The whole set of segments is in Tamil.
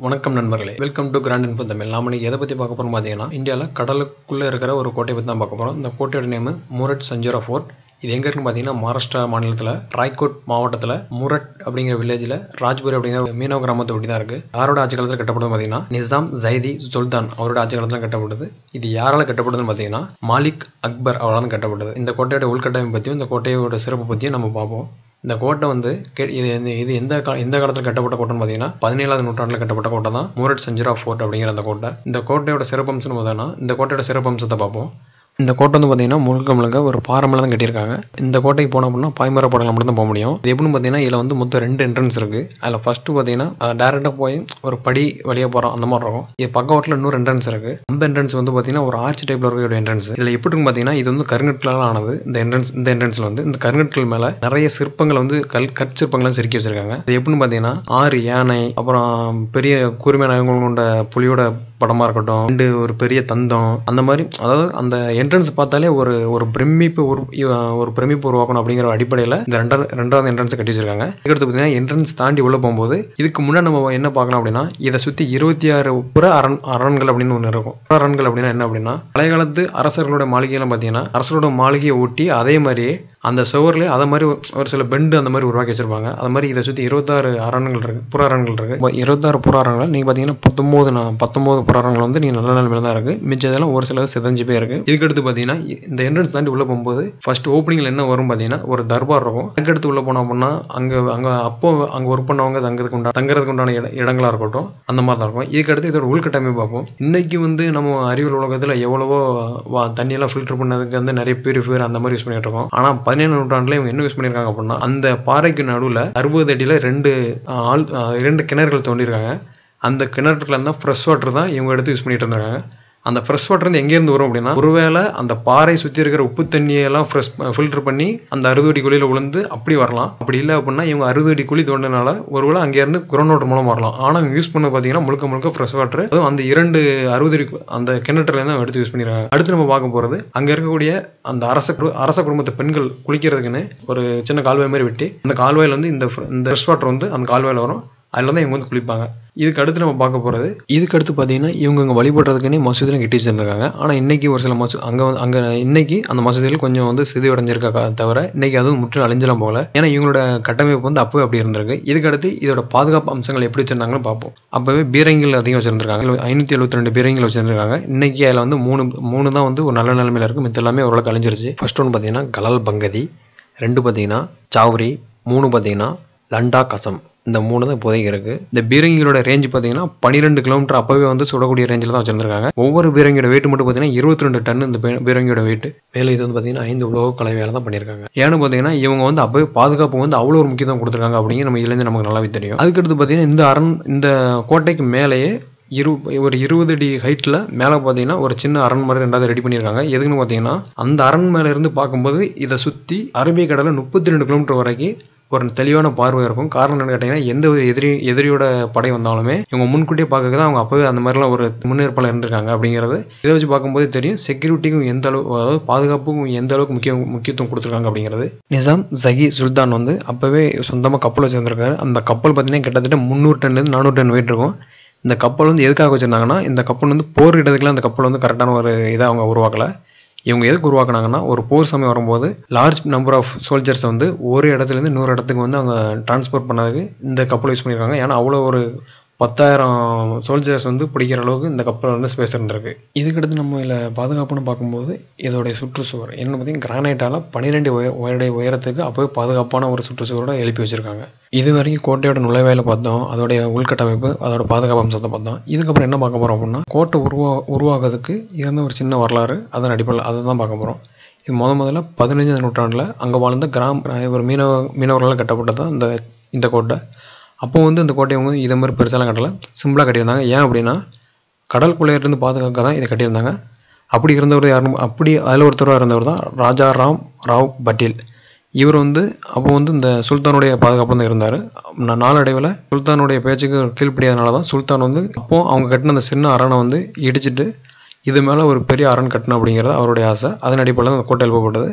வணக்கம் நண்பர்களே welcome to grand info Tamil நாம இன்னைக்கு எதை பற்றி பார்க்க போகிறோம் பார்த்தீங்கன்னா இந்தியாவில் கடலுக்குள்ளே இருக்கிற ஒரு கோட்டையை பற்றி தான் பார்க்க போகிறோம் இந்த கோட்டையோட நேம் முரட் சஞ்சோரா ஃபோர்ட் இது எங்கே இருக்குன்னு பார்த்தீங்கன்னா மகாராஷ்டிரா மாநிலத்தில் ராய்கோட் மாவட்டத்தில் முரட் அப்படிங்கிற வில்லேஜில் ராஜ்புரி அப்படிங்கிற ஒரு மீனவ கிராமத்தை ஒட்டி தான் இருக்குது யாரோட ஆட்சி காலத்தில் கட்டப்பட்டது பார்த்தீங்கன்னா நிசாம் ஜைதி சுல்தான் அவரோட ஆட்சி காலத்தில் கட்டப்பட்டது இது யாரால கட்டப்பட்டதுன்னு பார்த்தீங்கன்னா மாலிக் அக்பர் அவரால் தான் கட்டப்பட்டது இந்த கோட்டையோட உள்கட்டமைப்பு பற்றியும் இந்த கோட்டையோட சிறப்பு பற்றியும் நம்ம பார்ப்போம் இந்த கோட்டை வந்து கே- இது இந்த- இது எந்த கா எந்த காலத்தில் கட்டப்பட்ட கோட்டைன்னு பார்த்தீங்கன்னா பதினேழாவது நூற்றாண்டில் கட்டப்பட்ட கோட்டை தான் மூரட் சஞ்சுரா ஃபோர்ட் அப்படிங்கிற அந்த கோட்டை இந்த கோட்டையோட சிறப்பம்சம்னு பார்த்தோன்னா இந்த கோட்டையோட சிறப்பம்சத்தை பார்ப்போம் இந்த கோட்டை வந்து பார்த்தீங்கன்னா முழுக்க முழுக்க ஒரு பாறை மேலே தான் கட்டியிருக்காங்க இந்த கோட்டைக்கு போனோம் அப்படின்னா பாய்மர படங்கள் மட்டும் தான் போக முடியும் இது எப்படின்னு பார்த்தீங்கன்னா இதில் வந்து மொத்தம் ரெண்டு என்ட்ரன்ஸ் இருக்குது அதில் ஃபஸ்ட்டு பார்த்தீங்கன்னா டேரெக்டாக போய் ஒரு படி வழியாக போகிறோம் அந்த மாதிரி இருக்கும் இது பக்கவாட்டில் இன்னொரு என்ட்ரன்ஸ் இருக்குது அந்த என்ட்ரன்ஸ் வந்து பார்த்தீங்கன்னா ஒரு ஆர்ச் டைப்பில் இருக்கிற என்ட்ரன்ஸ் இதில் எப்படி இருக்குன்னு பார்த்தீங்கன்னா இது வந்து கருங்கற்களால் ஆனது இந்த என்ட்ரன்ஸ் இந்த என்ட்ரன்ஸில் வந்து இந்த கருங்கற்கள் மேலே நிறைய சிற்பங்கள் வந்து கல் கற்சிற்பங்கள்லாம் செதுக்கி வச்சிருக்காங்க இது எப்படின்னு பார்த்தீங்கன்னா ஆறு யானை அப்புறம் பெரிய கூர்மை நாயகங்கள் கொண்ட புலியோட படமா இருக்கட்டும் ரெண்டு ஒரு பெரிய தந்தம் அந்த மாதிரி அதாவது அந்த என்ட்ரன்ஸ் பார்த்தாலே ஒரு ஒரு பிரமிப்பு உரு இ- ஒரு பிரமிப்பு உருவாக்கணும் அப்படிங்கிற அடிப்படையில் இந்த ரெண்டாவது ரெண்டாவது என்ட்ரன்ஸ் கட்டி வச்சிருக்காங்க இதுக்கடுத்து பார்த்தீங்கன்னா என்ட்ரன்ஸ் தாண்டி உள்ள போகும்போது இதுக்கு முன்னாடி நம்ம என்ன பார்க்கலாம் அப்படின்னா இதை சுற்றி இருபத்தி ஆறு புற அரண் அரண்கள் அப்படின்னு ஒன்று இருக்கும் புற அரண்கள் அப்படின்னா என்ன அப்படின்னா பழைய காலத்து அரசர்களோட மாளிகையெல்லாம் பார்த்தீங்கன்னா அரசரோட மாளிகையை ஒட்டி அதே மாதிரியே அந்த சுவர்லேயே அதை மாதிரி ஒரு- ஒரு சில பெண்டு அந்த மாதிரி உருவாக்கி வச்சிருப்பாங்க அது மாதிரி இதை சுற்றி இருபத்தாறு அரண்கள் இருக்கு புற அரண்கள் இருக்கு இப்போ இருபத்தாறு புற அரண்கள் நீங்கள் பார்த்தீங்கன்னா பத்தொம்போது நான் பத்தொம்போது புற அரண்கள் வந்து நீங்கள் நல்ல நிலைமையில தான் இருக்கு மிச்சம் இதெல்லாம் ஒரு சில சிதஞ்சு போய் இருக்கு இதுக்கடுத்து பார்த்தீங்கன்னா இ- இந்த என்ட்ரன்ஸ் தாண்டி உள்ள போகும்போது ஃபர்ஸ்ட் ஓப்பனிங்ல என்ன வரும் பார்த்தீங்கன்னா ஒரு தர்பார் இருக்கும் அதுக்கடுத்து உள்ள போனோம் அப்படின்னா அங்கே அங்கே அப்போ அங்கே ஒர்க் பண்ணவங்க தங்குறதுக்கு உண்டான தங்குறதுக்கு உண்டான இட இடங்களா இருக்கட்டும் அந்த மாதிரி தான் இருக்கும் இதுக்கடுத்து இதோட உள்கட்டமைப்பு பார்ப்போம் இன்னைக்கு வந்து நம்ம அறிவியல் உலகத்தில் எவ்வளவோ வா- தண்ணியெல்லாம் ஃபில்டர் பண்ணதுக்கு வந்து நிறைய பியூரிஃபையர் அந்த மாதிரி யூஸ் பண்ணிட்டு இருக்கோம் ஆனால் பதினேழு நூற்றாண்டுல இவங்க என்ன யூஸ் பண்ணியிருக்காங்க அப்படின்னா அந்த பாறைக்கு நடுவில் அறுபது அடியில் ரெண்டு ஆஹ், ஆள் ஆஹ், இரண்டு கிணறுகள் தோண்டியிருக்காங்க அந்த கிணற்றுல இருந்தால் ஃப்ரெஷ் வாட்டர் தான் இவங்க எடுத்து யூஸ் பண்ணிட்டு இருந்தாங்க அந்த ஃப்ரெஷ் வாட்டர் வந்து எங்கேருந்து வரும் அப்படின்னா ஒருவேளை அந்த பாறை சுற்றி இருக்கிற உப்பு தண்ணியெல்லாம் ஃப்ரெஷ் ஃபில்டர் பண்ணி அந்த அறுபது அடி குழியில் விழுந்து அப்படி வரலாம் அப்படி இல்லை அப்படின்னா இவங்க அறுபது அடி குழி தோண்டினால ஒருவேளை அங்கேருந்து கிரௌண்ட் வாட்டர் மூலம் வரலாம் ஆனால் இவங்க யூஸ் பண்ண பார்த்தீங்கன்னா முழுக்க முழுக்க ஃப்ரெஷ் வாட்டர் அதுவும் அந்த இரண்டு அறுபது அடி கு- அந்த கிணற்றுல இருந்து எடுத்து யூஸ் பண்ணிருக்காங்க அடுத்து நம்ம பார்க்க போகிறது அங்கே இருக்கக்கூடிய அந்த அரச குடு- அரச குடும்பத்து பெண்கள் குளிக்கிறதுக்குன்னு ஒரு சின்ன கால்வாய் மாதிரி வெட்டி அந்த கால்வாயில் வந்து இந்த fr- இந்த ஃப்ரெஷ் வாட்டர் வந்து அந்த கால்வாயில் வரும் அதில் தான் இவங்க வந்து குளிப்பாங்க இதுக்கு அடுத்து நம்ம பார்க்க போகிறது இதுக்கு அடுத்து பார்த்தீங்கன்னா இவங்க இங்கே வழிபடுறதுக்குன்னே மசூதிலாம் கட்டி வச்சிருக்காங்க ஆனால் இன்னைக்கு ஒரு சில மசூ அங்கே வந்து அங்கே இன்னைக்கு அந்த மசூதியில் கொஞ்சம் வந்து சிதைவடைஞ்சிருக்கா தவிர இன்னைக்கு அதுவும் முற்றிலும் அழிஞ்சலாம் போகல ஏன்னா இவங்களோட கட்டமைப்பு வந்து அப்பவே அப்படி இருந்திருக்கு இதுக்கு அடுத்து இதோட பாதுகாப்பு அம்சங்கள் எப்படி வச்சிருந்தாங்கன்னு பார்ப்போம் அப்பவே பீரங்கிகள் அதிகம் வச்சிருந்திருக்காங்க ஐநூற்றி எழுபத்தி ரெண்டு பீரங்கிகள் வச்சிருந்திருக்காங்க இன்னைக்கு அதில் வந்து மூணு மூணு தான் வந்து ஒரு நல்ல நிலைமையில இருக்கு மித்த எல்லாமே ஓரளவுக்கு அழிஞ்சிருச்சு ஃபர்ஸ்ட் ஒன்று பார்த்தீங்கன்னா கலால் பங்கதி ரெண்டு பார்த்தீங்கன்னா சாவரி மூணு பார்த்தீங்கன்னா லண்டா கசம் இந்த மூணு தான் இப்போதைக்கு இருக்கு இந்த பீரங்கிகளோட ரேஞ்ச் பார்த்தீங்கன்னா பன்னிரெண்டு கிலோமீட்டர் அப்பவே வந்து சுடக்கூடிய ரேஞ்சில் தான் வச்சிருந்திருக்காங்க ஒவ்வொரு பீரங்கியோட வெயிட் மட்டும் பார்த்தீங்கன்னா இருபத்தி ரெண்டு டன் இந்த பீ- பீரங்கியோட வெயிட் மேலே இது வந்து பார்த்தீங்கன்னா ஐந்து உலக கலவையால தான் பண்ணியிருக்காங்க ஏன்னு பார்த்தீங்கன்னா இவங்க வந்து அப்பவே பாதுகாப்பு வந்து அவ்வளோ ஒரு முக்கியத்துவம் கொடுத்துருக்காங்க அப்படிங்கிற நம்ம இதுலேருந்து நமக்கு நல்லாவே தெரியும் அதுக்கடுத்து பார்த்தீங்கன்னா இந்த அரண் இந்த கோட்டைக்கு மேலேயே இரு ஒரு இருபது அடி ஹைட்டில் மேலே பார்த்தீங்கன்னா ஒரு சின்ன அரண் மாதிரி ரெண்டாவது ரெடி பண்ணியிருக்காங்க எதுக்குன்னு பார்த்தீங்கன்னா அந்த அரண் மேலே இருந்து பார்க்கும்போது இதை சுற்றி அரபிய கடலில் முப்பத்தி ரெண்டு கிலோமீட்டர் வரைக்கும் ஒரு தெளிவான பார்வை இருக்கும் காரணம் என்னன்னு கேட்டிங்கன்னா எந்த ஒரு எதிரி எதிரியோட படை வந்தாலுமே இவங்க முன்கூட்டியே பார்க்க தான் அவங்க அப்பவே அந்த மாதிரிலாம் ஒரு முன்னேற்பால இருந்திருக்காங்க அப்படிங்கிறது இதை வச்சு பார்க்கும்போது தெரியும் செக்யூரிட்டிக்கும் எந்த அளவு அதாவது பாதுகாப்புக்கும் எந்த அளவுக்கு முக்கிய முக்கியத்துவம் கொடுத்துருக்காங்க அப்படிங்கிறது நிசாம் ஜகி சுல்தான் வந்து அப்பவே சொந்தமாக கப்பல் வச்சிருந்திருக்காரு அந்த கப்பல் பார்த்தீங்கன்னா கிட்டத்தட்ட முந்நூறு டன்லேருந்து நானூறு டன் வெயிட் இருக்கும் இந்த கப்பல் வந்து எதுக்காக வச்சிருந்தாங்கன்னா இந்த கப்பல் வந்து போர் இடத்துக்குலாம் அந்த கப்பல் வந்து கரெக்டான ஒரு இதை அவங்க உருவாக்கல இவங்க எதுக்கு உருவாக்குனாங்கன்னா ஒரு போர் சமயம் வரும்போது லார்ஜ் நம்பர் ஆஃப் சோல்ஜர்ஸ் வந்து ஒரு இடத்துலேருந்து இன்னொரு இடத்துக்கு வந்து அவங்க டிரான்ஸ்போர்ட் பண்ணதுக்கு இந்த கப்பல் யூஸ் பண்ணியிருக்காங்க ஏன்னா அவ்வளோ ஒரு பத்தாயிரம் சோல்ஜர்ஸ் வந்து பிடிக்கிற அளவுக்கு இந்த கப்பல் வந்து ஸ்பேஸ் இருந்திருக்கு இதுக்கடுத்து நம்ம இதில் பாதுகாப்புன்னு பார்க்கும்போது இதோடைய சுற்றுச்சுவர் என்ன பார்த்தீங்கன்னா கிரானைட்டால் பன்னிரெண்டு உய உயரடைய உயரத்துக்கு அப்போவே பாதுகாப்பான ஒரு சுற்றுச்சுவரோட எழுப்பி வச்சிருக்காங்க இது வரைக்கும் கோட்டையோட நுழைவாயில பார்த்தோம் அதோடைய உள்கட்டமைப்பு அதோட பாதுகாப்பு அம்சத்தை பார்த்தோம் இதுக்கப்புறம் என்ன பார்க்க போகிறோம் அப்படின்னா கோட்டை உருவா உருவாகிறதுக்கு இருந்த ஒரு சின்ன வரலாறு அதன் அடிப்படையில் அதை தான் பார்க்க போகிறோம் இது முத முதல்ல பதினஞ்சாம் நூற்றாண்டில் அங்கே வாழ்ந்த கிராம ஒரு மீனவ மீனவர்களால் கட்டப்பட்டது தான் இந்த இந்த கோட்டை அப்போ வந்து இந்த கோட்டையை வந்து இதை மாதிரி பெருசாலாம் கட்டல சிம்பிளாக கட்டியிருந்தாங்க ஏன் அப்படின்னா கடற்கொள்ளையிலிருந்து பாதுகாக்க தான் இதை கட்டியிருந்தாங்க அப்படி இருந்தவர் யாரும் அப்படி அதில் ஒருத்தராக இருந்தவர் தான் ராஜா ராம் ராவ் பட்டேல் இவர் வந்து அப்போ வந்து இந்த சுல்தானுடைய பாதுகாப்பு தான் இருந்தார் நாளடைவில் சுல்தானுடைய பேச்சுக்கு கீழ்ப்படியாதனால தான் சுல்தான் வந்து அப்போ அவங்க கட்டின அந்த சின்ன அரணை வந்து இடிச்சிட்டு இது மேலே ஒரு பெரிய அரண் கட்டணும் அப்படிங்கிறது அவருடைய ஆசை அதன் அடிப்படையில் தான் அந்த கோட்டை எழுப்பப்பட்டது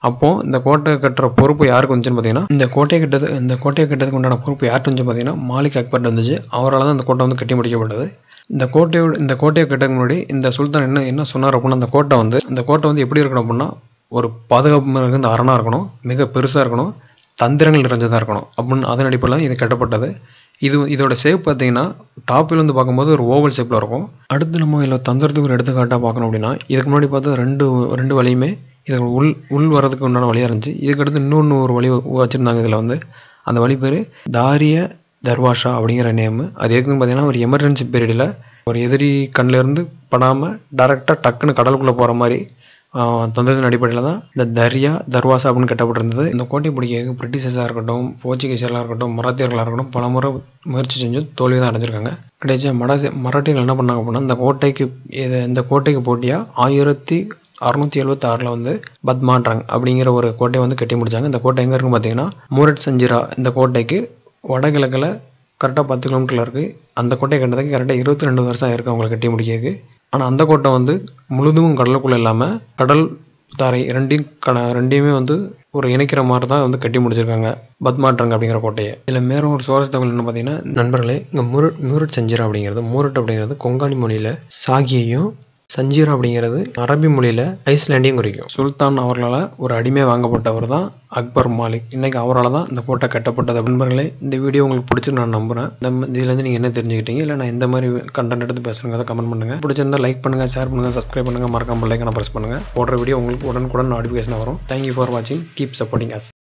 அப்போ இந்த கோட்டை கட்டுற பொறுப்பு யாருக்கு வந்துச்சுன்னு பார்த்தீங்கன்னா இந்த கோட்டையை கட்டது இந்த கோட்டையை கட்டுறதுக்கு உண்டான பொறுப்பு யார்கிட்ட வந்துச்சு பார்த்தீங்கன்னா மாலிக் அக்பர் வந்துச்சு அவரால் தான் இந்த கோட்டை வந்து கட்டி முடிக்கப்பட்டது இந்த கோட்டையோட இந்த கோட்டையை கட்டுறதுக்கு முன்னாடி இந்த சுல்தான் என்ன என்ன சொன்னார் அப்படின்னா அந்த கோட்டை வந்து இந்த கோட்டை வந்து எப்படி இருக்கணும் அப்படின்னா ஒரு பாதுகாப்பு மிகுந்த அரணாக இருக்கணும் மிக பெருசாக இருக்கணும் தந்திரங்கள் நிறைஞ்சதாக இருக்கணும் அப்படின்னு அதன் அடிப்படையில் இது கட்டப்பட்டது இது இதோட ஷேப் பார்த்தீங்கன்னா டாப்பில் வந்து பார்க்கும்போது ஒரு ஓவல் ஷேப்பில் இருக்கும் அடுத்து நம்ம இதில் தந்திரத்துக்கு ஒரு எடுத்துக்காட்டாக பார்க்கணும் அப்படின்னா இதுக்கு முன்னாடி பார்த்தா ரெண்டு ரெண்டு வழியுமே இது உள் உள் வரதுக்கு உண்டான வழியாக இருந்துச்சு இதுக்கடுத்து இன்னொன்று ஒரு வழி வச்சுருந்தாங்க இதில் வந்து அந்த வழி பேர் தாரிய தர்வாஷா அப்படிங்கிற நேமு அது எதுக்குன்னு பார்த்தீங்கன்னா ஒரு எமர்ஜென்சி பீரியடில் ஒரு எதிரி கண்ணிலேருந்து படாமல் டேரெக்டாக டக்குன்னு கடலுக்குள்ளே போகிற மாதிரி தந்தத்தின் அடிப்படையில் தான் இந்த தர்யா தர்வாசா அப்படின்னு கட்டப்பட்டிருந்தது இந்த கோட்டை பிடிக்க பிரிட்டிஷர்ஸாக இருக்கட்டும் போர்ச்சுகீஸர்களாக இருக்கட்டும் மராத்தியர்களாக இருக்கட்டும் பல முறை முயற்சி செஞ்சு தோல்வி தான் அடைஞ்சிருக்காங்க கிடைச்சா மராசி மராட்டிகள் என்ன பண்ணாங்க அப்படின்னா இந்த கோட்டைக்கு இது இந்த கோட்டைக்கு போட்டியாக ஆயிரத்தி அறுநூத்தி எழுபத்தி ஆறில் வந்து பத்மாட்ரங் அப்படிங்கிற ஒரு கோட்டையை வந்து கட்டி முடிச்சாங்க இந்த கோட்டை எங்கே இருக்குன்னு பார்த்தீங்கன்னா மூரட் சஞ்சிரா இந்த கோட்டைக்கு வடகிழக்கில் கரெக்டாக பத்து கிலோமீட்டரில் இருக்குது அந்த கோட்டையை கட்டுறதுக்கு கரெக்டாக இருபத்தி ரெண்டு வருஷம் ஆயிருக்கு அவங்களை கட்டி முடிக்கிறதுக்கு ஆனால் அந்த கோட்டை வந்து முழுதும் கடலுக்குள்ளே இல்லாமல் கடல் தாரை ரெண்டையும் கட ரெண்டையுமே வந்து ஒரு இணைக்கிற மாதிரி தான் வந்து கட்டி முடிச்சிருக்காங்க பத்மாட்ரங் அப்படிங்கிற கோட்டையை இதில் மேலும் ஒரு சுவாரஸ்ய தகவல் என்ன பார்த்தீங்கன்னா நண்பர்களே இங்கே மூரட் மூரட் சஞ்சிரா அப்படிங்கிறது மூரட் அப்படிங்கிறது கொங்காணி மொழியில் சாகியையும் சஞ்சீரா அப்படிங்கிறது அரபி மொழியில் ஐஸ்லாண்டையும் குறிக்கும் சுல்தான் அவர்களால் ஒரு அடிமை வாங்கப்பட்டவர் தான் அக்பர் மாலிக் இன்னைக்கு அவரால் தான் இந்த கோட்டை கட்டப்பட்டது நண்பர்களே இந்த வீடியோ உங்களுக்கு பிடிச்சி நான் நம்புகிறேன் இந்த இதுலேருந்து நீங்கள் என்ன தெரிஞ்சுக்கிட்டீங்க இல்லை நான் எந்த மாதிரி கண்டென்ட் எடுத்து பேசுகிறேங்க கமெண்ட் பண்ணுங்கள் பிடிச்சிருந்தா லைக் பண்ணுங்கள் ஷேர் பண்ணுங்கள் சப்ஸ்கிரைப் பண்ணுங்கள் மறக்காம லைக்கான ப்ரெஸ் பண்ணுங்கள் போடுற வீடியோ உங்களுக்கு உடனுக்குடன் நோட்டிஃபிகேஷன் வரும் தேங்க்யூ ஃபார் வாட்சிங் கீப் சப்போர்ட்டிங் அஸ்